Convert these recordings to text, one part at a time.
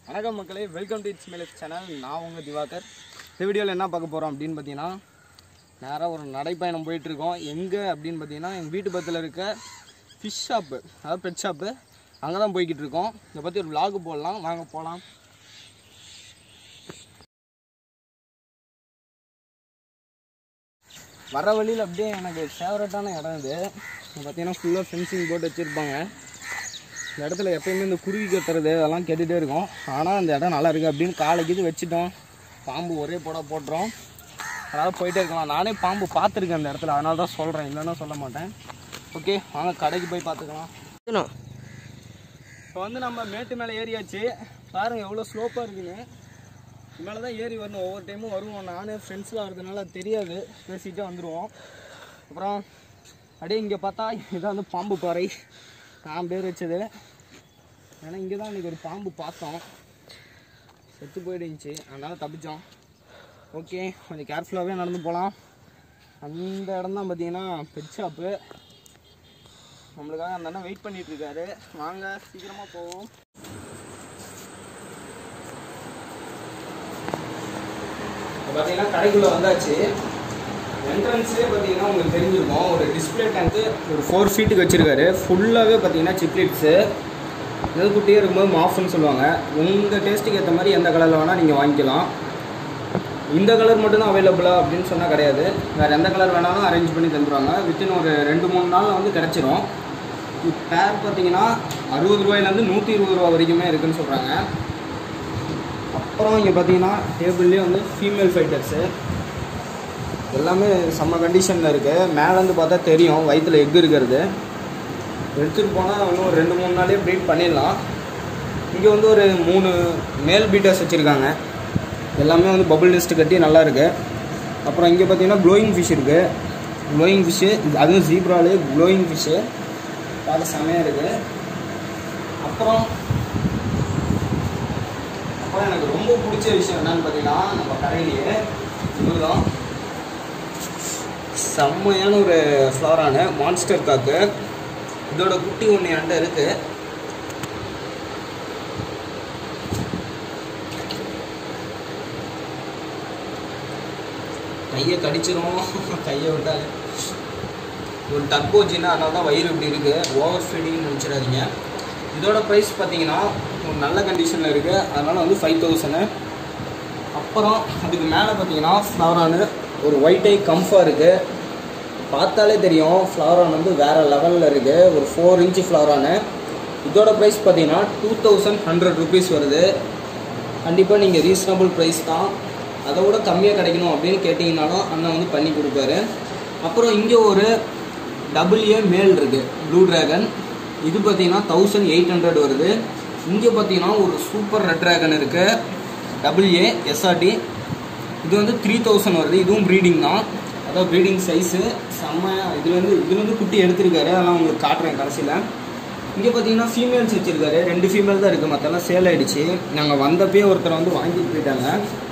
வணக்கம் மக்களே welcome to இட்ஸ் மேலஸ் சேனல் நான் உங்கள் திவாகர் இந்த வீடியோவில் என்ன பார்க்க போகிறோம் அப்படின்னு பார்த்தீங்கன்னா நேராக ஒரு நடைப்பயணம் போயிட்டுருக்கோம் எங்கே அப்படின்னு பார்த்தீங்கன்னா எங்கள் வீட்டு பக்கத்தில் இருக்க ஃபிஷ் ஷாப்பு அதாவது பெட் ஷாப்பு அங்கே தான் போய்கிட்டு இருக்கோம் இதை பற்றி ஒரு vlog போடலாம் வாங்க போகலாம் வர வழியில் அப்படியே எனக்கு ஃபேவரட்டான இடம் இது இங்க பார்த்தீங்கன்னா ஃபுல்லாக ஃபென்சிங் போட்டு வச்சுருப்பாங்க இந்த இடத்துல எப்பயுமே இந்த குருவி கத்துறது அதெல்லாம் கேட்டுகிட்டே இருக்கும் ஆனால் இந்த இடம் நல்லா இருக்குது அப்படின்னு காலைக்கு இது வச்சுட்டோம் பாம்பு ஒரே போட போட்டுரும் அதனால் போயிட்டே இருக்கலாம் நானே பாம்பு பார்த்துருக்கேன் அந்த இடத்துல அதனால தான் சொல்கிறேன் இல்லைன்னா சொல்ல மாட்டேன் ஓகே வாங்க கடைக்கு போய் பார்த்துக்கலாம் இப்போ வந்து நம்ம மேட்டு மேலே ஏறியாச்சு பாருங்க எவ்வளோ ஸ்லோப்பாக இருக்குன்னு இது மேலே தான் ஏறி வரணும் ஒவ்வொரு டைமும் வருவோம் நானே ஃப்ரெண்ட்ஸ்லாம் வரதுனால தெரியாது பேசிகிட்டே வந்துடுவோம் அப்புறம் அப்படியே இங்கே பார்த்தா இதான் வந்து பாம்பு பாறை நான் பேர் வச்சது ஏன்னா இங்கே தான் இன்றைக்கி ஒரு பாம்பு பார்த்தோம் செத்து போயிடுச்சு அதனால் தப்பிச்சோம் ஓகே கொஞ்சம் கேர்ஃபுல்லாகவே நடந்து போகலாம் அந்த இடம் தான் பார்த்தீங்கன்னா பெட் ஷாப்பு நம்மளுக்காக அந்த அண்ணன் வெயிட் பண்ணிட்டு இருக்காரு வாங்க சீக்கிரமாக போவோம் இப்போ பார்த்தீங்கன்னா கடைக்குள்ளே வந்தாச்சு என்ட்ரன்ஸ்லேயே பார்த்தீங்கன்னா உங்களுக்கு தெரிஞ்சிருக்கும் ஒரு டிஸ்பிளே டேங்க்கு ஒரு ஃபோர் ஃபீட்டுக்கு வச்சுருக்காரு ஃபுல்லாகவே பார்த்தீங்கன்னா சிப்லிட்ஸு இது குட்டியே இருக்கும்போது மாஃப்னு சொல்லுவாங்க உங்கள் டேஸ்ட்டுக்கு ஏற்ற மாதிரி எந்த கலரில் வேணால் நீங்கள் வாங்கிக்கலாம் இந்த கலர் மட்டும்தான் அவைலபிளா அப்படின்னு சொன்னால் கிடையாது வேறு எந்த கலர் வேணாலும் அரேஞ்ச் பண்ணி தந்துடுவாங்க வித்தின் ஒரு ரெண்டு மூணு நாளில் வந்து கிடச்சிரும் பேர் பார்த்தீங்கன்னா அறுபது ரூபாயிலேருந்து நூற்றி இருபது ரூபா வரைக்குமே இருக்குன்னு சொல்கிறாங்க அப்புறம் இங்கே பார்த்தீங்கன்னா டேபிள்லேயே வந்து ஃபீமேல் ஃபைட்டர்ஸு எல்லாமே செம்ம கண்டிஷனில் இருக்குது மேலேருந்து பார்த்தா தெரியும் வயிற்றில் எக் இருக்கிறது எடுத்துகிட்டு போனால் இன்னும் ஒரு ரெண்டு மூணு நாளே ப்ரீட் பண்ணிடலாம் இங்கே வந்து ஒரு மூணு மேல் பீட்டர்ஸ் வச்சுருக்காங்க எல்லாமே வந்து பபுள் நெஸ்ட் கட்டி நல்லா இருக்கு அப்புறம் இங்கே பார்த்தீங்கன்னா க்ளோயிங் ஃபிஷ் இருக்குது க்ளோயிங் ஃபிஷ்ஷு அதுவும் ஜீப்ராலே க்ளோயிங் ஃபிஷ்ஷு பார்க்க செமையாக இருக்குது அப்புறம் அப்புறம் எனக்கு ரொம்ப பிடிச்ச விஷயம் என்னன்னு பார்த்தீங்கன்னா நம்ம கடையிலேயே இதுதான் செம்மையான ஒரு ஃப்ளாரான மான்ஸ்டர் காக்கு இதோட குட்டி ஒன்று என்கிட்ட இருக்குது கையை கடிச்சிரும் கையை விட்டாலே ஒரு டர்போஜின்னா அதனால தான் வயிறு இப்படி இருக்குது ஓவர் ஃபீடிங்னு நினச்சிடாதீங்க இதோட ப்ரைஸ் பார்த்தீங்கன்னா ஒரு நல்ல கண்டிஷனில் இருக்குது அதனால் வந்து ஃபைவ் தௌசண்ட் அப்புறம் அதுக்கு மேலே பார்த்தீங்கன்னா ஃப்ளவரானு ஒரு ஒயிட் ஐ கம்ஃபா இருக்குது பார்த்தாலே தெரியும் ஃப்ளவரான் வந்து வேறு லெவலில் இருக்குது ஒரு ஃபோர் இன்ச்சு ஃப்ளவரானு இதோட ப்ரைஸ் பார்த்தீங்கன்னா டூ தௌசண்ட் ஹண்ட்ரட் ருபீஸ் வருது கண்டிப்பாக நீங்கள் ரீசனபிள் ப்ரைஸ் தான் அதை விட கம்மியாக கிடைக்கணும் அப்படின்னு கேட்டிங்கனாலும் அண்ணன் வந்து பண்ணி கொடுப்பாரு அப்புறம் இங்கே ஒரு டபுள் ஏ மேல் இருக்குது ப்ளூ ட்ராகன் இது பார்த்தீங்கன்னா தௌசண்ட் எயிட் ஹண்ட்ரட் வருது இங்கே பார்த்தீங்கன்னா ஒரு சூப்பர் ரெட் ட்ராகன் இருக்குது டபுள் ஏ எஸ்ஆர்டி இது வந்து த்ரீ தௌசண்ட் வருது இதுவும் ப்ரீடிங் தான் அதாவது ப்ரீடிங் சைஸு செம்மையாக இதுலேருந்து இதுலேருந்து குட்டி எடுத்திருக்காரு அதெல்லாம் உங்களுக்கு காட்டுறேன் கடைசியில் இங்கே பார்த்தீங்கன்னா ஃபீமேல்ஸ் வச்சுருக்காரு ரெண்டு ஃபீமேல் தான் இருக்குது மற்றெல்லாம் சேல் ஆகிடுச்சு நாங்கள் வந்தப்பயே ஒருத்தர் வந்து வாங்கிட்டு போயிட்டாங்க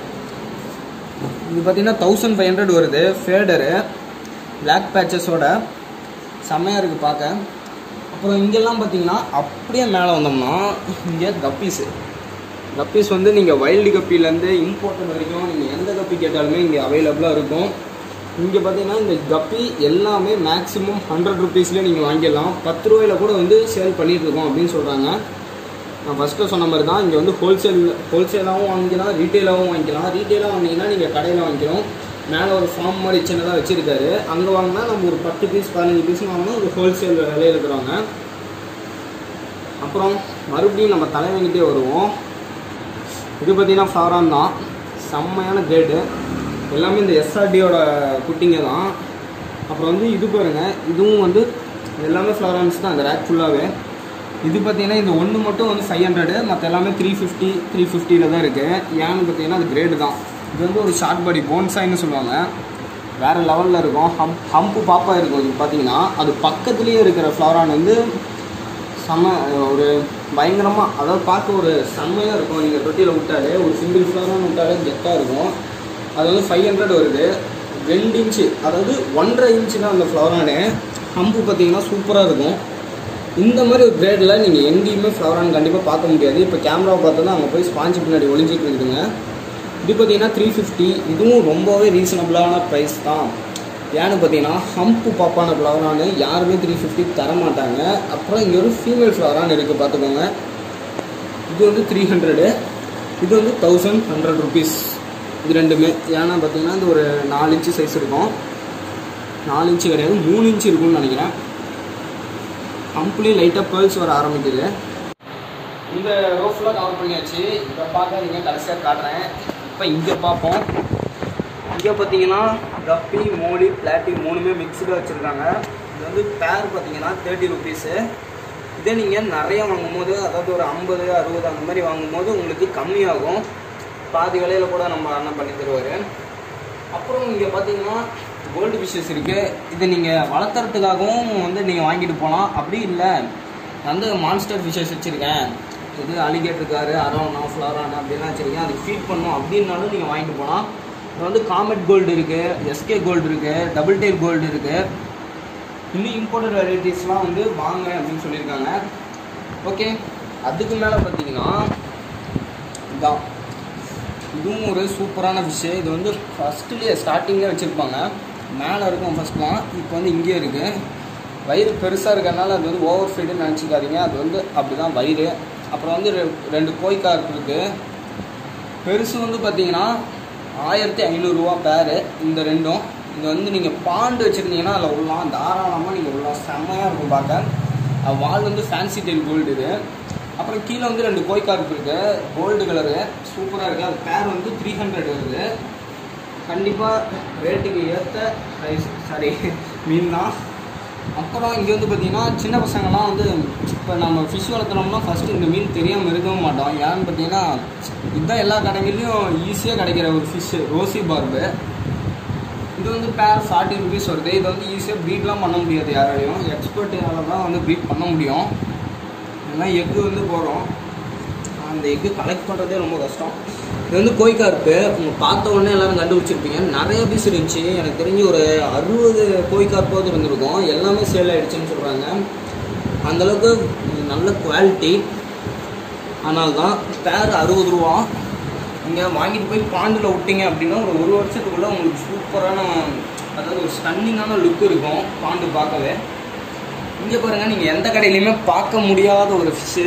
இது பார்த்தீங்கன்னா தௌசண்ட் ஃபைவ் ஹண்ட்ரட் வருது ஃபேடரு பிளாக் பேச்சஸோட செம்மையாக இருக்குது பார்க்க அப்புறம் இங்கெல்லாம் பார்த்தீங்கன்னா அப்படியே மேலே வந்தோம்னா இங்கே கப்பீஸு கப்பீஸ் வந்து நீங்கள் வைல்டு கப்பிலேருந்து இம்போர்ட்டட் வரைக்கும் நீங்கள் எந்த கப்பி கேட்டாலுமே இங்கே அவைலபிளாக இருக்கும் இங்கே பார்த்தீங்கன்னா இந்த கப்பி எல்லாமே மேக்ஸிமம் ஹண்ட்ரட் ருபீஸ்லேயே நீங்கள் வாங்கிடலாம் பத்து ரூபாயில் கூட வந்து சேல் பண்ணிட்டு இருக்கோம் அப்படின்னு சொல்கிறாங்க நான் ஃபஸ்ட்டு சொன்ன மாதிரி தான் இங்கே வந்து ஹோல்சேல் ஹோல்சேலாகவும் வாங்கிக்கலாம் ரீட்டெயிலாகவும் வாங்கிக்கலாம் ரீட்டெயிலாக வாங்கினீங்கன்னா நீங்கள் கடையில் வாங்கிக்கலாம் மேலே ஒரு ஃபார்ம் மாதிரி சின்னதாக வச்சுருக்காரு அங்கே வாங்கினா நம்ம ஒரு பத்து பீஸ் பதினஞ்சு பீஸ் வாங்கினா ஒரு ஹோல்சேல் விலையில் இருக்கிறவங்க அப்புறம் மறுபடியும் நம்ம தலைவங்கிட்டே வருவோம் இது பார்த்தீங்கன்னா ஃப்ளாரான் தான் செம்மையான கிரேடு எல்லாமே இந்த எஸ்ஆர்டியோட குட்டிங்க தான் அப்புறம் வந்து இது பாருங்க இதுவும் வந்து எல்லாமே ஃப்ளாரான்ஸ் தான் அந்த ரேக் ஃபுல்லாகவே இது பார்த்தீங்கன்னா இந்த ஒன்று மட்டும் வந்து ஃபைவ் ஹண்ட்ரடு மற்ற எல்லாமே த்ரீ ஃபிஃப்டி த்ரீ ஃபிஃப்டியில் தான் இருக்குது ஏன்னு பார்த்தீங்கன்னா அது கிரேடு தான் இது வந்து ஒரு ஷார்ட் பாடி போன்சாய்னு சொல்லுவாங்க வேறு லெவலில் இருக்கும் ஹம் ஹம்பு பாப்பா இருக்கும் இது பார்த்தீங்கன்னா அது பக்கத்துலேயே இருக்கிற ஃப்ளாரான் வந்து செம்ம ஒரு பயங்கரமாக அதாவது பார்க்க ஒரு செம்மையாக இருக்கும் நீங்கள் தொட்டியில் விட்டாலே ஒரு சிங்கிள் ஃப்ளவரான விட்டாலே கெத்தாக இருக்கும் அது வந்து ஃபைவ் ஹண்ட்ரட் வருது ரெண்டு இன்ச்சு அதாவது ஒன்றரை இன்ச்சு தான் அந்த ஃப்ளவரானு ஹம்பு பார்த்தீங்கன்னா சூப்பராக இருக்கும் இந்த மாதிரி ஒரு கிரேடில் நீங்கள் எங்கேயுமே ஃப்ளவரான் கண்டிப்பாக பார்க்க முடியாது இப்போ கேமராவை பார்த்தோன்னா அங்கே போய் ஸ்பாஞ்சு பின்னாடி ஒளிஞ்சிட்டு இருக்குதுங்க இது பார்த்தீங்கன்னா த்ரீ ஃபிஃப்டி இதுவும் ரொம்பவே ரீசனபிளான ப்ரைஸ் தான் ஏன்னு பார்த்தீங்கன்னா ஹம்ப்பு பாப்பான ஃப்ளவரானு யாருமே த்ரீ ஃபிஃப்டி தர மாட்டாங்க அப்புறம் இங்கே ஒரு ஃபீமேல் ஃப்ளவரான் இருக்குது பார்த்துக்கோங்க இது வந்து த்ரீ ஹண்ட்ரடு இது வந்து தௌசண்ட் ஹண்ட்ரட் ருபீஸ் இது ரெண்டுமே ஏன்னா பார்த்தீங்கன்னா இது ஒரு நாலு இன்ச்சு சைஸ் இருக்கும் நாலு இன்ச்சு கிடையாது மூணு இன்ச்சு இருக்கும்னு நினைக்கிறேன் கம்ப்ளீட் லைட்டாக பேர்ல்ஸ் வர ஆரம்பிக்குது இந்த ரோ ஃபுல்லாக கவர் பண்ணியாச்சு இப்போ பார்க்காதீங்க கடைசியாக காட்டுறேன் இப்போ இங்கே பார்ப்போம் இங்கே பார்த்தீங்கன்னா கப்பி மோலி பிளாட்டி மூணுமே மிக்ஸ்டாக வச்சுருக்காங்க இது வந்து பேர் பார்த்தீங்கன்னா தேர்ட்டி ருபீஸு இதே நீங்கள் நிறைய வாங்கும்போது அதாவது ஒரு ஐம்பது அறுபது அந்த மாதிரி வாங்கும்போது உங்களுக்கு கம்மியாகும் பாதி விலையில கூட நம்ம அண்ணன் பண்ணி தருவார் அப்புறம் இங்கே பார்த்தீங்கன்னா கோல்டு ஃபிஷ்ஷஸ் இருக்குது இது நீங்கள் வளர்த்துறதுக்காகவும் வந்து நீங்கள் வாங்கிட்டு போகலாம் அப்படி இல்லை நான் வந்து மான்ஸ்டர் ஃபிஷ்ஷஸ் வச்சுருக்கேன் இது அலிகேட்டர் காரு அரோனா ஃப்ளாரானா அப்படிலாம் வச்சுருக்கேன் அதுக்கு ஃபீட் பண்ணணும் அப்படின்னாலும் நீங்கள் வாங்கிட்டு போகலாம் இது வந்து காமெட் கோல்டு இருக்குது எஸ்கே கோல்டு இருக்குது டபுள் டேர் கோல்டு இருக்குது இன்னும் இம்போர்ட்டட் வெரைட்டிஸ்லாம் வந்து வாங்க அப்படின்னு சொல்லியிருக்காங்க ஓகே அதுக்கு மேலே பார்த்தீங்கன்னா இதான் இதுவும் ஒரு சூப்பரான ஃபிஷ்ஷு இது வந்து ஃபஸ்ட்டுலேயே ஸ்டார்டிங்லேயே வச்சுருப்பாங்க மேலே இருக்கும் ஃபஸ்ட்லாம் இப்போ வந்து இங்கேயே இருக்குது வயிறு பெருசாக இருக்கறனால அது வந்து ஓவர் ஃபீடுன்னு நினச்சிக்காதீங்க அது வந்து அப்படி தான் வயிறு அப்புறம் வந்து ரெ- ரெண்டு கோய் கார்ப் இருக்குது பெருசு வந்து பார்த்தீங்கன்னா ஆயிரத்தி ஐநூறுரூவா பேரு இந்த ரெண்டும் இது வந்து நீங்கள் பாண்டு வச்சுருந்தீங்கன்னா அதில் உள்ளலாம் தாராளமாக நீங்கள் உள்ளலாம் செம்மையாக இருக்கும் பார்க்க அஹ் வால் வந்து ஃபேன்சி டெயில் கோல்டு இது அப்புறம் கீழே வந்து ரெண்டு கோய் கார்ப் இருக்குது கோல்டு கலரு சூப்பராக இருக்குது அது பேர் வந்து த்ரீ ஹண்ட்ரட் வருது கண்டிப்பாக ரேட்டுக்கு ஏற்ற ப்ரைஸ் சாரி மீன் தான் அப்புறம் இங்கே வந்து பார்த்தீங்கன்னா சின்ன பசங்கள்லாம் வந்து இப்போ நம்ம ஃபிஷ் வளர்த்துனோம்னா ஃபஸ்ட்டு இந்த மீன் தெரியாமல் இருக்கவும் மாட்டோம் ஏன்னு பார்த்தீங்கன்னா இதுதான் எல்லா கடைகள்லையும் ஈஸியாக கிடைக்கிற ஒரு ஃபிஷ்ஷு ரோசி பார்பு இது வந்து பேர் ஃபார்ட்டி ருபீஸ் வருது இதை வந்து ஈஸியாக ப்ரீட்லாம் பண்ண முடியாது யாராலையும் எக்ஸ்பர்ட்டால தான் வந்து ப்ரீட் பண்ண முடியும் இதெல்லாம் எக்கு வந்து போகிறோம் அந்த எக்கு கலெக்ட் பண்ணுறதே ரொம்ப கஷ்டம் இது வந்து கோய்கார்ப்பு உங்க பார்த்த உடனே எல்லாரும் கண்டுபிடிச்சிருப்பீங்க நிறைய பீஸ் இருந்துச்சு எனக்கு தெரிஞ்சு ஒரு அறுபது கோய்கார்ப்பாவது இருந்திருக்கும் எல்லாமே சேல் ஆயிடுச்சுன்னு சொல்கிறாங்க அந்தளவுக்கு நல்ல குவாலிட்டி ஆனால் தான் பேர் அறுபது ரூபா நீங்கள் வாங்கிட்டு போய் பாண்டில் விட்டீங்க அப்படின்னா ஒரு ஒரு வருஷத்துக்குள்ளே உங்களுக்கு சூப்பரான அதாவது ஒரு ஸ்டன்னிங்கான லுக் இருக்கும் பாண்டு பார்க்கவே இங்கே பாருங்கள் நீங்கள் எந்த கடையிலையுமே பார்க்க முடியாத ஒரு ஃபிஷ்ஷு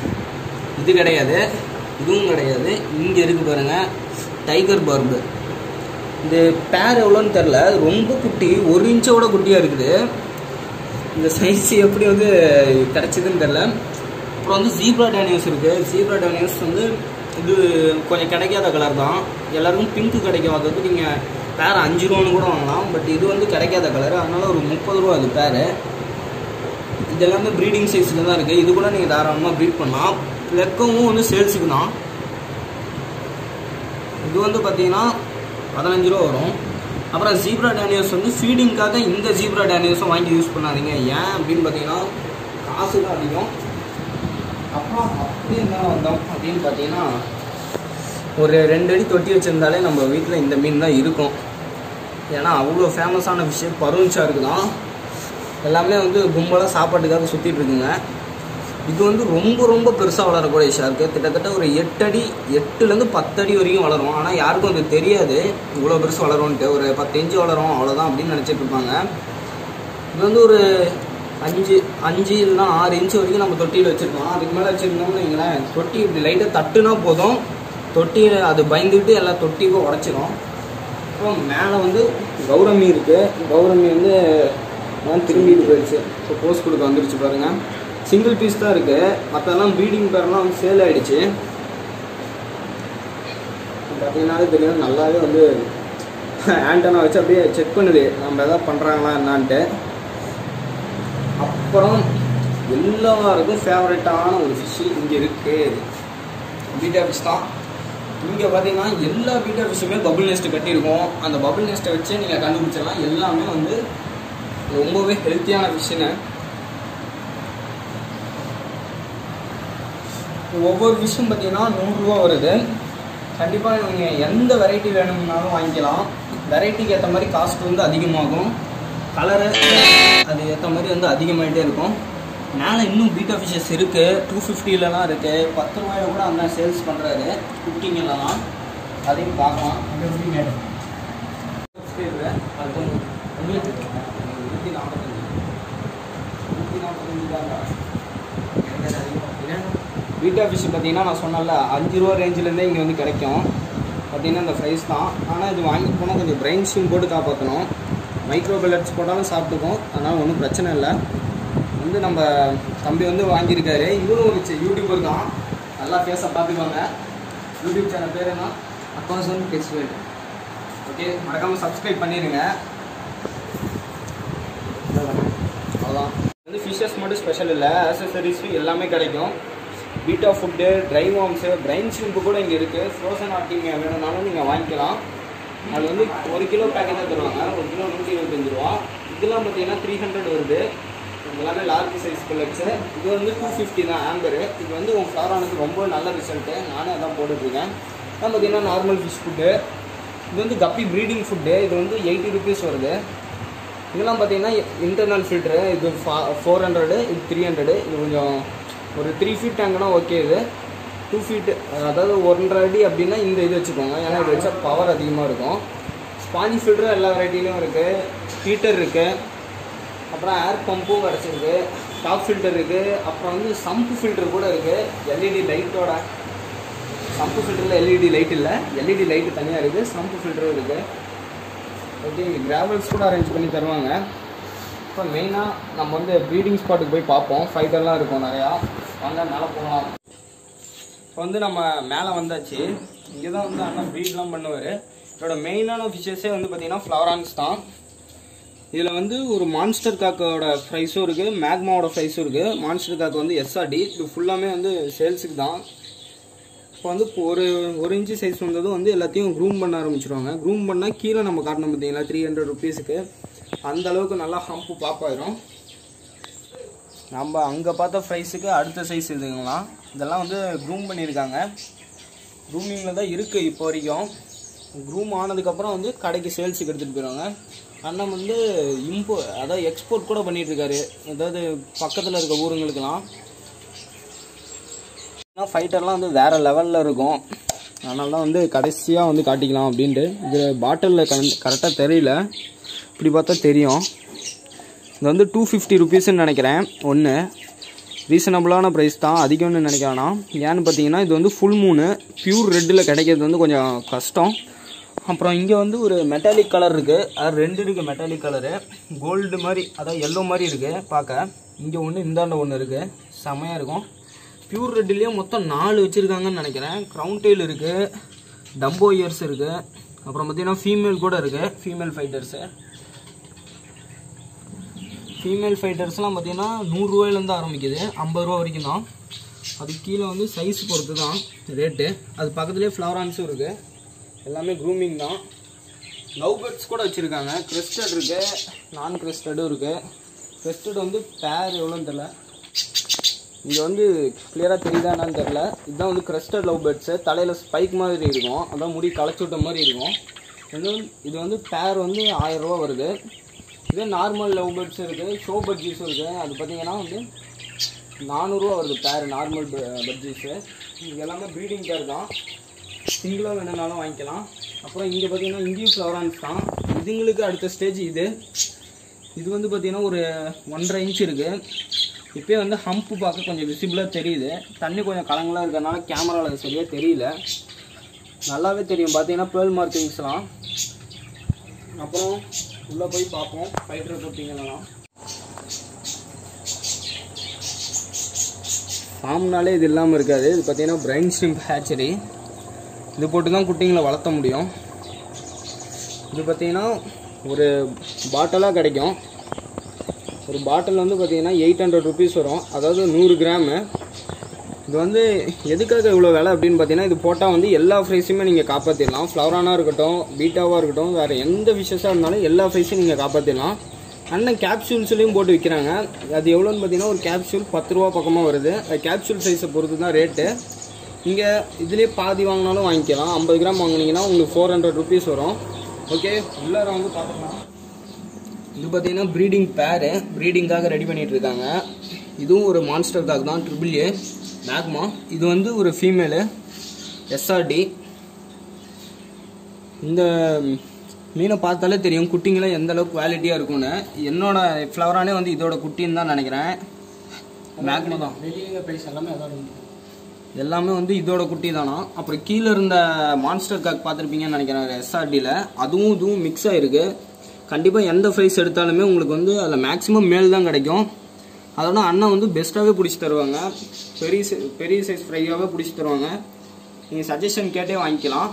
இது கிடையாது இதுவும் கிடையாது இங்கே இருக்கு பாருங்க டைகர் பார்பு இந்த பேர் எவ்வளோன்னு தெரில ரொம்ப குட்டி ஒரு இன்ச்சோட குட்டியாக இருக்குது இந்த சைஸ் எப்படி வந்து கிடச்சிதுன்னு தெரில அப்புறம் வந்து ஜீப்ரா டேனியஸ் இருக்குது ஜீப்ரா டேனியஸ் வந்து இது கொஞ்சம் கிடைக்காத கலர் தான் எல்லாருக்கும் பிங்க்கு கிடைக்கும் அது வந்து நீங்கள் பேர் அஞ்சு ரூபான்னு கூட வாங்கலாம் பட் இது வந்து கிடைக்காத கலர் அதனால ஒரு முப்பது ரூபா அது பேர் இது எல்லாமே ப்ரீடிங் சைஸில் தான் இருக்குது இது கூட நீங்கள் தாராளமாக ப்ரீட் பண்ணலாம் லெக்கமும் வந்து சேல்ஸுக்கு தான் இது வந்து பார்த்தீங்கன்னா பதினஞ்சு ரூபா வரும் அப்புறம் ஜீப்ரா டேனியர்ஸ் வந்து ஃபீடிங்காக இந்த ஜீப்ரா டேனியர்ஸும் வாங்கி யூஸ் பண்ணாதீங்க ஏன் அப்படின்னு பார்த்தீங்கன்னா காசு தான் அதிகம் அப்புறம் அப்படி என்ன வந்தோம் அப்படின்னு பார்த்தீங்கன்னா ஒரு ரெண்டு அடி தொட்டி வச்சுருந்தாலே நம்ம வீட்டில் இந்த மீன் தான் இருக்கும் ஏன்னா அவ்வளோ ஃபேமஸான விஷயம் பருவன் ஷாருக்கு தான் எல்லாமே வந்து கும்பலாக சாப்பாட்டுக்காக சுற்றிட்டு இருக்குங்க இது வந்து ரொம்ப ரொம்ப பெருசாக வளரக்கூடிய ஷார்க்கு கிட்டத்தட்ட ஒரு எட்டு அடி எட்டுலேருந்து பத்து அடி வரைக்கும் வளரும் ஆனால் யாருக்கும் அது தெரியாது இவ்வளோ பெருசு வளரும்ன்ட்டு ஒரு பத்து இன்ச்சு வளரும் அவ்வளோதான் அப்படின்னு நினச்சிட்டு இருப்பாங்க இது வந்து ஒரு அஞ்சு அஞ்சு இல்லைனா ஆறு இன்ச்சு வரைக்கும் நம்ம தொட்டியில் வச்சுருக்கோம் அதுக்கு மேலே வச்சுருந்தோம்னு வைங்களேன் தொட்டி இப்படி லைட்டாக தட்டுனா போதும் தொட்டி அது பயந்துக்கிட்டு எல்லா தொட்டிக்கும் உடச்சிரும் அப்புறம் மேலே வந்து கௌரமி இருக்குது கௌரமி வந்து நான் திரும்பிட்டு போயிடுச்சு இப்போ போஸ்ட் கொடுக்க வந்துருச்சு பாருங்க சிங்கிள் பீஸ் தான் இருக்குது மற்றெல்லாம் ப்ரீடிங் பேர்லாம் வந்து சேல் ஆயிடுச்சு பார்த்தீங்கன்னாலே தெரியும் நல்லாவே வந்து ஆண்டனா வச்சு அப்படியே செக் பண்ணுது நம்ம எதாவது பண்ணுறாங்களா என்னான்ட்டு அப்புறம் எல்லாருக்கும் ஃபேவரட்டான ஒரு ஃபிஷ்ஷு இங்கே இருக்குது பீட்டா ஃபிஷ் தான் இங்கே பார்த்தீங்கன்னா எல்லா பீட்டா ஃபிஷ்ஷுமே பபுள் நெஸ்ட் கட்டியிருக்கும் அந்த பபுள் நெஸ்ட்டை வச்சு நீங்கள் கண்டுபிடிச்சிடலாம் எல்லாமே வந்து ரொம்பவே ஹெல்த்தியான ஃபிஷ்ஷுன்னு ஒவ்வொரு ஃபிஷ்ஷும் பார்த்தீங்கன்னா நூறுரூவா வருது கண்டிப்பாக நீங்கள் எந்த வெரைட்டி வேணும்னாலும் வாங்கிக்கலாம் வெரைட்டிக்கு ஏற்ற மாதிரி காஸ்ட் வந்து அதிகமாகும் கலரு அது ஏற்ற மாதிரி வந்து அதிகமாகிட்டே இருக்கும் மேலே இன்னும் பீட்டா ஃபிஷஸ் இருக்குது டூ ஃபிஃப்டிலலாம் இருக்குது பத்து ரூபாயில கூட அண்ணா சேல்ஸ் பண்ணுறாரு குக்கிங்லாம் அதையும் பார்க்கலாம் அங்கே எப்படி கேட்டேன் அது உங்களுக்கு நூற்றி நாற்பத்தஞ்சு நூற்றி நாற்பத்தஞ்சு தாங்க பீட்டா ஃபிஷ் பார்த்தீங்கன்னா நான் சொன்னல அஞ்சு ரூபா ரேஞ்சிலேருந்தே இங்கே வந்து கிடைக்கும் பார்த்தீங்கன்னா இந்த ப்ரைஸ் தான் ஆனால் இது வாங்கி போனால் கொஞ்சம் பிரெயின் ஸ்டீம் போட்டு காப்பாற்றணும் மைக்ரோ பெல்லட்ஸ் போட்டாலும் சாப்பிட்டுக்கும் அதனால் ஒன்றும் பிரச்சனை இல்லை வந்து நம்ம தம்பி வந்து வாங்கியிருக்காரு இவரும் ஒரு சி- யூடியூபர் தான் நல்லா ஃபேஸை பார்த்துக்கோங்க யூடியூப் சேனல் பேர் என்ன அக்கௌண்ட்ஸ் வந்து டெஸ்ட் வேல்டு ஓகே மறக்காமல் சப்ஸ்கிரைப் பண்ணிடுங்க அவ்வளோதான் வந்து ஃபிஷ்ஷஸ் மட்டும் ஸ்பெஷல் இல்லை ஆக்சசரிஸ் எல்லாமே கிடைக்கும் betta food dry worms brine shrimp கூட இங்கே இருக்குது ஃப்ரோசன் ஆட்டிங்க வேணும்னாலும் நீங்கள் வாங்கிக்கலாம் அது வந்து ஒரு கிலோ பேக்கெட் தான் தருவாங்க ஒரு கிலோ நூற்றி இருபத்தஞ்சு ரூபா இதெல்லாம் பார்த்தீங்கன்னா த்ரீ ஹண்ட்ரட் வருது எல்லாமே லார்ஜ் சைஸ் பில்லட்ஸு இது வந்து டூ ஃபிஃப்டி தான் ஆம்பரு இது வந்து உங்கள் ஃப்ளாரானுக்கு ரொம்ப நல்ல ரிசல்ட்டு நானே அதான் போட்டுட்ருக்கேன் அதான் பார்த்தீங்கன்னா நார்மல் ஃபிஷ் ஃபுட்டு இது வந்து கப்பி ப்ரீடிங் ஃபுட்டு இது வந்து எயிட்டி ருபீஸ் வருது இதெல்லாம் பார்த்தீங்கன்னா இன்டர்னல் ஃபில்ட்ரு இது ஃபோர் ஹண்ட்ரடு இது த்ரீ ஹண்ட்ரடு இது கொஞ்சம் ஒரு த்ரீ ஃபீட் டேங்க்னா ஓகே இது டூ ஃபீட் அதாவது ஒன்றரை அடி அப்படின்னா இந்த இது வச்சுக்கோங்க ஏன்னா இது வச்சா பவர் அதிகமாக இருக்கும் ஸ்பாஞ்ச் ஃபில்டரும் எல்லா வெரைட்டிலையும் இருக்குது ஹீட்டர் இருக்குது அப்புறம் ஏர் பம்பும் கிடச்சிருக்கு டாப் ஃபில்டர் இருக்குது அப்புறம் வந்து சம்பு ஃபில்டர் கூட இருக்குது எல்இடி லைட்டோட சம்பு ஃபில்டரில் எல்இடி லைட் இல்லை எல்இடி லைட்டு தனியாக இருக்குது சம்பு ஃபில்டரும் இருக்குது ஓகே இங்கே கிராவல்ஸ் கூட அரேஞ்ச் பண்ணி தருவாங்க இப்போ மெயினாக நம்ம வந்து ப்ரீடிங் ஸ்பாட்டுக்கு போய் பார்ப்போம் ஃபைட்டர்லாம் இருக்கும் நிறையா வாங்க மேலே போகலாம் இப்போ வந்து நம்ம மேலே வந்தாச்சு இங்கே தான் வந்து அண்ணா ப்ரீட்லாம் பண்ணுவார் இதோட மெயினான ஃபிஷஸே வந்து பார்த்தீங்கன்னா ஃப்ளவரான்ஸ் தான் இதில் வந்து ஒரு மான்ஸ்டர் காக்கோட ப்ரைஸும் இருக்குது மேக்மாவோட ப்ரைஸும் இருக்குது மான்ஸ்டர் காக்கு வந்து எஸ்ஆர்டி இது ஃபுல்லாமே வந்து சேல்ஸுக்கு தான் இப்போ வந்து இப்போ ஒரு ஒரு இன்ச்சு சைஸ் வந்ததும் வந்து எல்லாத்தையும் க்ரூம் பண்ண ஆரம்பிச்சிருவாங்க க்ரூம் பண்ணால் கீழே நம்ம காட்டணும் பார்த்தீங்களா த்ரீ ஹண்ட்ரட் ருபீஸுக்கு அந்த அளவுக்கு நல்லா ஹம்பு பாப்பாயிரும் நம்ம அங்கே பார்த்த ப்ரைஸுக்கு அடுத்த சைஸ் இதுங்களா இதெல்லாம் வந்து க்ரூம் பண்ணியிருக்காங்க க்ரூமிங்கில் தான் இருக்குது இப்போ வரைக்கும் க்ரூம் ஆனதுக்கப்புறம் வந்து கடைக்கு சேல்ஸுக்கு எடுத்துகிட்டு போயிடுவாங்க அண்ணன் வந்து இம்போ அதாவது எக்ஸ்போர்ட் கூட பண்ணிட்டு இருக்காரு அதாவது பக்கத்தில் இருக்க ஊருங்களுக்கெல்லாம் ஃபைட்டர்லாம் வந்து வேறு லெவலில் இருக்கும் அதனால தான் வந்து கடைசியாக வந்து காட்டிக்கலாம் அப்படின்ட்டு இது பாட்டிலில் கரெக்டாக தெரியல இப்படி பார்த்தா தெரியும் இது வந்து டூ ஃபிஃப்டி ருபீஸ்ன்னு நினைக்கிறேன் ஒன்று ரீசனபிளான ப்ரைஸ் தான் அதிகம்னு நினைக்கிறேன்னா ஏன்னு பார்த்தீங்கன்னா இது வந்து ஃபுல் மூணு பியூர் ரெட்டில் கிடைக்கிறது வந்து கொஞ்சம் கஷ்டம் அப்புறம் இங்கே வந்து ஒரு மெட்டாலிக் கலர் இருக்குது அது ரெண்டு இருக்குது மெட்டாலிக் கலரு கோல்டு மாதிரி அதாவது எல்லோ மாதிரி இருக்குது பார்க்க இங்கே ஒன்று இந்தாண்ட ஒன்று இருக்குது செமையாக இருக்கும் பியூர் ரெட்லேயே மொத்தம் நாலு வச்சுருக்காங்கன்னு நினைக்கிறேன் க்ரௌன் டெயில் இருக்குது டம்போ இயர்ஸ் இருக்குது அப்புறம் பார்த்தீங்கன்னா ஃபீமேல் கூட இருக்குது ஃபீமேல் ஃபைட்டர்ஸு ஃபீமேல் ஃபைட்டர்ஸ்லாம் பார்த்தீங்கன்னா நூறுரூவாயிலேருந்து ஆரம்பிக்குது ஐம்பது ரூபா வரைக்கும் தான் அதுக்கு கீழே வந்து சைஸ் பொறுத்து தான் ரேட்டு அது பக்கத்துலேயே ஃப்ளவரான்ஸும் இருக்குது எல்லாமே க்ரூமிங் தான் லவ் பேர்ட்ஸ் கூட வச்சுருக்காங்க கிறிஸ்டட் இருக்குது நான் கிறிஸ்டடும் இருக்குது கிறிஸ்டட் வந்து பேர் எவ்வளோன்னு தெரில இங்கே வந்து கிளியராக தெரியுதா என்னன்னு தெரில இதுதான் வந்து கிறிஸ்டட் லவ் பேர்ட்ஸு தலையில் ஸ்பைக் மாதிரி இருக்கும் அதான் முடி களைச்சி விட்ட மாதிரி இருக்கும் இது வந்து இது வந்து பேர் வந்து ஆயிரம் ரூபா வருது இதே நார்மல் லவ் பேர்ட்ஸ் இருக்குது ஷோ பட்ஜீஸும் இருக்குது அது பார்த்தீங்கன்னா வந்து நானூறுரூவா வருது பேர் நார்மல் பட்ஜீஸு இது எல்லாமே ப்ரீடிங் பேர் தான் சிங்கிளாக வேணும்னாலும் வாங்கிக்கலாம் அப்புறம் இங்கே பார்த்தீங்கன்னா இங்கேயும் ஃப்ளவரான்ஸ் தான் இதுங்களுக்கு அடுத்த ஸ்டேஜ் இது இது வந்து பார்த்தீங்கன்னா ஒரு ஒன்றரை இன்ச் இருக்குது இப்போயே வந்து ஹம்ப்பு பார்க்க கொஞ்சம் விசிபிளாக தெரியுது தண்ணி கொஞ்சம் கலங்களாக இருக்கிறதுனால கேமராவில் அது சரியாக தெரியல நல்லாவே தெரியும் பார்த்தீங்கன்னா பேர்ல் மார்க்கிங்ஸ்லாம் அப்புறம் உள்ளே போய் பார்ப்போம் ஃபைட்டர் போட்டிங்கலாம் ஃபார்ம்னாலே இது இல்லாமல் இருக்காது இது பார்த்தீங்கன்னா பிரைன் ஸ்ட்ரிம் ஹேச்சரி இது போட்டு தான் குட்டிங்களை வளர்த்த முடியும் இது பார்த்தீங்கன்னா ஒரு பாட்டிலாக கிடைக்கும் ஒரு பாட்டில் வந்து பார்த்தீங்கன்னா எயிட் ஹண்ட்ரட் ருபீஸ் வரும் அதாவது நூறு கிராமு இது வந்து எதுக்காக இவ்வளோ விலை அப்படின்னு பார்த்தீங்கன்னா இது போட்டால் வந்து எல்லா ஃப்ரைஸுமே நீங்கள் காப்பாற்றிடலாம் ஃப்ளவரானாக இருக்கட்டும் பீட்டாவாக இருக்கட்டும் வேறு எந்த ஃபிஷ்ஷஸாக இருந்தாலும் எல்லா ஃப்ரைஸையும் நீங்கள் காப்பாற்றிடலாம் அண்ணன் கேப்சூல்ஸ்லையும் போட்டு விற்கிறாங்க அது எவ்வளோன்னு பார்த்தீங்கன்னா ஒரு கேப்சூல் பத்து ரூபா பக்கமாக வருது அது கேப்சூல் சைஸை பொறுத்து தான் ரேட்டு இங்கே இதுலேயே பாதி வாங்கினாலும் வாங்கிக்கலாம் ஐம்பது கிராம் வாங்குனீங்கன்னா உங்களுக்கு ஃபோர் ஹண்ட்ரட் ருபீஸ் வரும் ஓகே உள்ளார வந்து பார்த்துக்கலாம் இது பார்த்தீங்கன்னா ப்ரீடிங் பேரு ப்ரீடிங்காக ரெடி பண்ணிட்டு இருக்காங்க இதுவும் ஒரு மான்ஸ்டர் டாக் தான் ட்ரிபிள் ஏ மேக்மா இது வந்து ஒரு ஃபீமேலு எஸ்ஆர்டி இந்த மீனை பார்த்தாலே தெரியும் குட்டிங்களாம் எந்த அளவுக்கு குவாலிட்டியாக இருக்கும்னு என்னோட ஃப்ளவரானே வந்து இதோட குட்டின்னு தான் நினைக்கிறேன் மேக்மா தான் வெளியே ப்ரைஸ் எல்லாமே அதான் எல்லாமே வந்து இதோட குட்டி தானா அப்புறம் கீழே இருந்த மான்ஸ்டர் காக் பார்த்துருப்பீங்கன்னு நினைக்கிறேன் எஸ்ஆர்டியில் அதுவும் இதுவும் மிக்ஸ் ஆகிருக்கு கண்டிப்பாக எந்த ப்ரைஸ் எடுத்தாலுமே உங்களுக்கு வந்து அதில் மேக்ஸிமம் மேல் தான் கிடைக்கும் அதோட அண்ணன் வந்து பெஸ்ட்டாகவே பிடிச்சி தருவாங்க பெரிய சை- பெரிய சைஸ் ஃப்ரையாகவே பிடிச்சி தருவாங்க நீங்கள் சஜஷன் கேட்டே வாங்கிக்கலாம்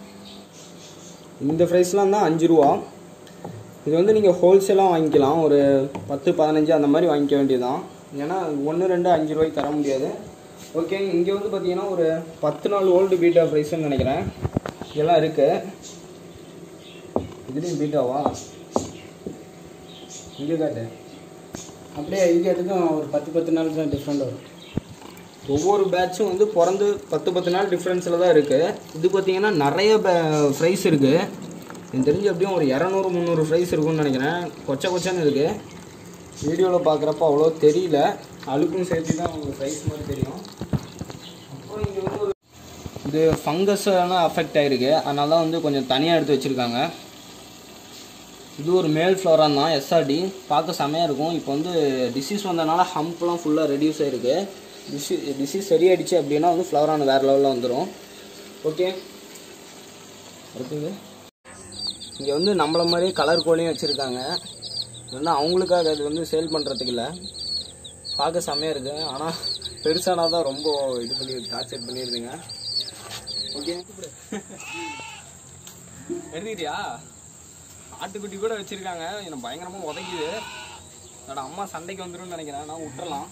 இந்த ப்ரைஸ்லாம் தான் அஞ்சு ரூபா இது வந்து நீங்கள் ஹோல்சேலாக வாங்கிக்கலாம் ஒரு பத்து பதினஞ்சு அந்த மாதிரி வாங்கிக்க வேண்டியதுதான் ஏன்னா ஒன்று ரெண்டு அஞ்சு ரூபாய்க்கு தர முடியாது ஓகே இங்கே வந்து பார்த்தீங்கன்னா ஒரு பத்து நாள் ஓல்டு பீட்டா ப்ரைஸ்னு நினைக்கிறேன் இதெல்லாம் இருக்கு இதுலேயும் பீட்டாவா இங்கே காட்டு அப்படியே இங்கே எதுக்கும் ஒரு பத்து பத்து நாள் தான் டிஃப்ரெண்ட் வரும் ஒவ்வொரு பேட்சும் வந்து பிறந்து பத்து பத்து நாள் டிஃப்ரென்ஸில் தான் இருக்குது இது பார்த்தீங்கன்னா நிறைய ப்ரைஸ் இருக்குது எனக்கு தெரிஞ்சு எப்படியும் ஒரு இரநூறு முந்நூறு ப்ரைஸ் இருக்கும்னு நினைக்கிறேன் கொச்ச கொச்சன்னு இருக்குது வீடியோவில் பார்க்குறப்ப அவ்வளோ தெரியல அழுக்கும் சேர்த்து தான் உங்களுக்கு ப்ரைஸ் மாதிரி தெரியும் அப்புறம் இங்கே வந்து ஒரு இது ஃபங்கஸான அஃபெக்ட் ஆகிருக்கு அதனால தான் வந்து கொஞ்சம் தனியாக எடுத்து வச்சுருக்காங்க இது ஒரு மேல் ஃப்ளோரான் தான் எஸ்ஆர்டி பார்க்க செமையாக இருக்கும் இப்போ வந்து டிசீஸ் வந்ததுனால ஹம்ப்லாம் ஃபுல்லாக ரெடியூஸ் ஆகிருக்கு டிசி டிசீஸ் சரியாயிடுச்சு அப்படின்னா வந்து ஃப்ளவரான் வேறு லெவலில் வந்துடும் ஓகே அடுத்தது இங்கே வந்து நம்மள மாதிரியே கலர் கோழியும் வச்சுருக்காங்க இது வந்து அவங்களுக்காக அது வந்து சேல் பண்ணுறதுக்கு இல்லை பார்க்க செமையாக இருக்குது ஆனால் பெருசானா தான் ரொம்ப இது பண்ணி டார்ச்சர் பண்ணிடுதுங்க ஓகே எழுதிட்டியா ஆட்டுக்குட்டி கூட வச்சிருக்காங்க என்னை பயங்கரமா உதைக்குது அதோட அம்மா சண்டைக்கு வந்துரும்னு நினைக்கிறேன் நான் விட்டுறலாம்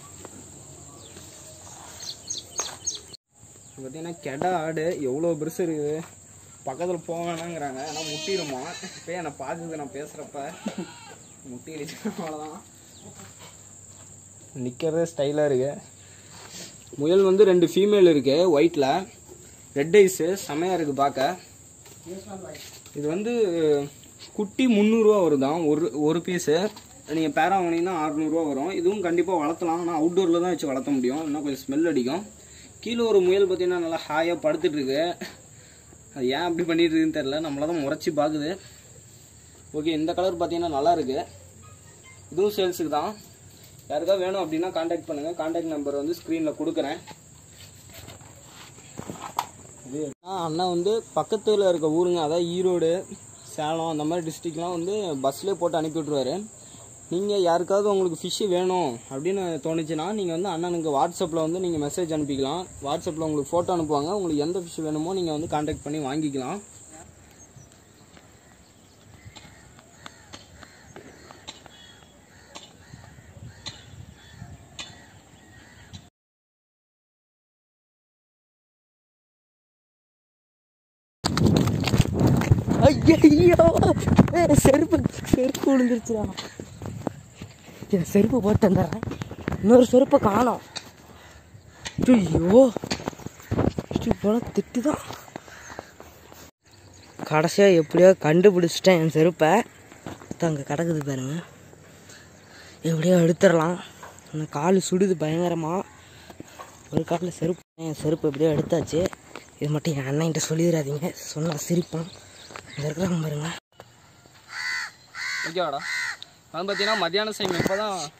இது பார்த்தீங்கன்னா கெடா ஆடு எவ்வளோ பெருசு இருக்குது பக்கத்தில் போக வேணாங்கிறாங்க ஆனால் முட்டிடுமா இப்போ என்னை பார்க்குது நான் பேசுகிறப்ப முட்டிடுச்சு அவ்வளோதான் நிற்கிறதே ஸ்டைலாக இருக்கு முயல் வந்து ரெண்டு ஃபீமேல் இருக்கு ஒயிட்டில் ரெட் ஐஸு செமையாக இருக்குது பார்க்க இது வந்து குட்டி முந்நூறுரூவா வருதான் ஒரு ஒரு பீஸு நீங்கள் பேரா வாங்கினீங்கன்னா அறநூறுவா வரும் இதுவும் கண்டிப்பாக வளர்த்தலாம் ஆனால் அவுட்டோரில் தான் வச்சு வளர்த்த முடியும் இன்னும் கொஞ்சம் ஸ்மெல் அடிக்கும் கீழே ஒரு முயல் பார்த்தீங்கன்னா நல்லா ஹாயாக படுத்துட்டு இருக்கு அது ஏன் அப்படி பண்ணிட்டு இருக்குன்னு தெரில நம்மள தான் முறைச்சி பார்க்குது ஓகே இந்த கலர் பார்த்தீங்கன்னா நல்லா இருக்கு இதுவும் சேல்ஸுக்கு தான் யாருக்காவது வேணும் அப்படின்னா காண்டாக்ட் பண்ணுங்கள் காண்டாக்ட் நம்பர் வந்து ஸ்க்ரீனில் கொடுக்குறேன் இது அண்ணா வந்து பக்கத்தில் இருக்க ஊருங்க அதாவது ஈரோடு சேலம் அந்த மாதிரி டிஸ்ட்ரிக்ட்லாம் வந்து பஸ்லேயே போட்டு அனுப்பி விட்ருவாரு நீங்கள் யாருக்காவது உங்களுக்கு ஃபிஷ்ஷு வேணும் அப்படின்னு தோணுச்சுன்னா நீங்கள் வந்து அண்ணனுக்கு வாட்ஸ்அப்பில் வந்து நீங்கள் மெசேஜ் அனுப்பிக்கலாம் வாட்ஸ்அப்பில் உங்களுக்கு ஃபோட்டோ அனுப்புவாங்க உங்களுக்கு எந்த ஃபிஷ் வேணுமோ நீங்கள் வந்து காண்டாக்ட் பண்ணி வாங்கிக்கலாம் ஐயோ செருப்பு செருப்பு விழுந்துருச்சுடா என் செருப்பு போட்டு வந்துடுறேன் இன்னொரு செருப்பை காணோம் ஐயோ போல திட்டு தான் கடைசியாக எப்படியோ கண்டுபிடிச்சிட்டேன் என் செருப்பை அங்கே கிடக்குது பாருங்க எப்படியோ எடுத்துடலாம் அந்த கால் சுடுது பயங்கரமாக ஒரு காலில் செருப்பு என் செருப்பு எப்படியோ எடுத்தாச்சு இது மட்டும் என் அண்ணன்கிட்ட சொல்லிடாதீங்க சொன்னால் சிரிப்பான் இங்கே இருக்கிறாங்க பாருங்க ஓகேவாடா அது பார்த்தீங்கன்னா மத்தியான டைம் இப்போ தான்